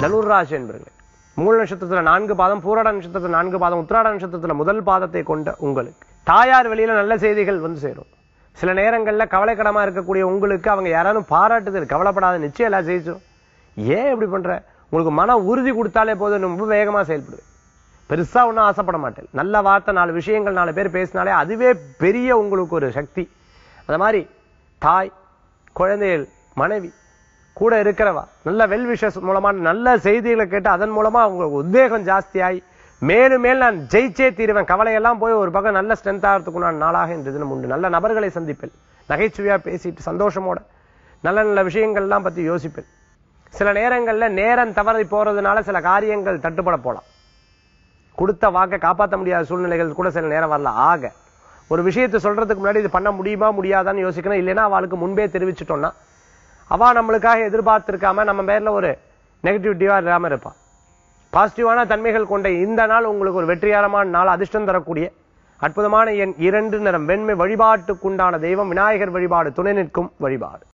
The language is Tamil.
தனுர்ராசி என்பர்களே மூல நட்சத்திரத்துல நான்கு பாதம் பூராட நட்சத்திரத்துல நான்கு பாதம் உத்திராட நட்சத்திரத்துல முதல் பாதத்தை கொண்ட உங்களுக்கு தாயார் வெளியில நல்ல செய்திகள் வந்து சேரும் சில நேரங்கள்ல கவலைக்கிடமா இருக்கக்கூடிய உங்களுக்கு அவங்க யாராலும் பாராட்டுதல் கவலைப்படாத நிச்சயம் எல்லாம் ஜெயிச்சிடும் ஏன் இப்படி பண்ற உங்களுக்கு மன உறுதி கொடுத்தாலே போதும் ரொம்ப வேகமா செயல்படுவேன் பெருசா ஒன்றும் ஆசைப்பட மாட்டேன் நல்ல வார்த்தை நாலு விஷயங்கள் நாலு பேர் பேசினாலே அதுவே பெரிய உங்களுக்கு ஒரு சக்தி அந்த மாதிரி தாய் குழந்தைகள் மனைவி கூட இருக்கிறவா நல்ல வெல் விஷஸ் மூலமான நல்ல செய்திகளை கேட்டு அதன் மூலமா உங்களுக்கு உத்வேகம் ஜாஸ்தியாகி மேலும் மேல் நான் ஜெயிச்சே தீருவேன் கவலையெல்லாம் போய் ஒரு பக்கம் நல்ல ஸ்ட்ரென்த் ஆகிறதுக்கு நான் நாளாக இன்று தினம் உண்டு நல்ல நபர்களை சந்திப்பேன் நகைச்சுவையா பேசிட்டு சந்தோஷமோட நல்ல நல்ல விஷயங்கள்லாம் பத்தி யோசிப்பேன் சில நேரங்கள்ல நேரம் தவறி போறதுனால சில காரியங்கள் தட்டுப்பட போலாம் கொடுத்த வாக்கை காப்பாற்ற முடியாத சூழ்நிலைகள் கூட சில நேரம் வரல ஆக ஒரு விஷயத்தை சொல்றதுக்கு முன்னாடி இது பண்ண முடியுமா முடியாதான்னு யோசிக்கணும் இல்லைன்னா அவளுக்கு முன்பே தெரிவிச்சிட்டோம்னா அவ நம்மளுக்காக எதிர்பார்த்திருக்காம நம்ம பேர்ல ஒரு நெகட்டிவிட்டிவா இல்லாம இருப்பா பாசிட்டிவான தன்மைகள் கொண்ட இந்த நாள் உங்களுக்கு ஒரு வெற்றிகரமான நாள் அதிர்ஷ்டம் தரக்கூடிய அற்புதமான எண் இரண்டு நிறம் வெண்மை வழிபாட்டுக்குண்டான தெய்வம் விநாயகர் வழிபாடு துணை நிற்கும் வழிபாடு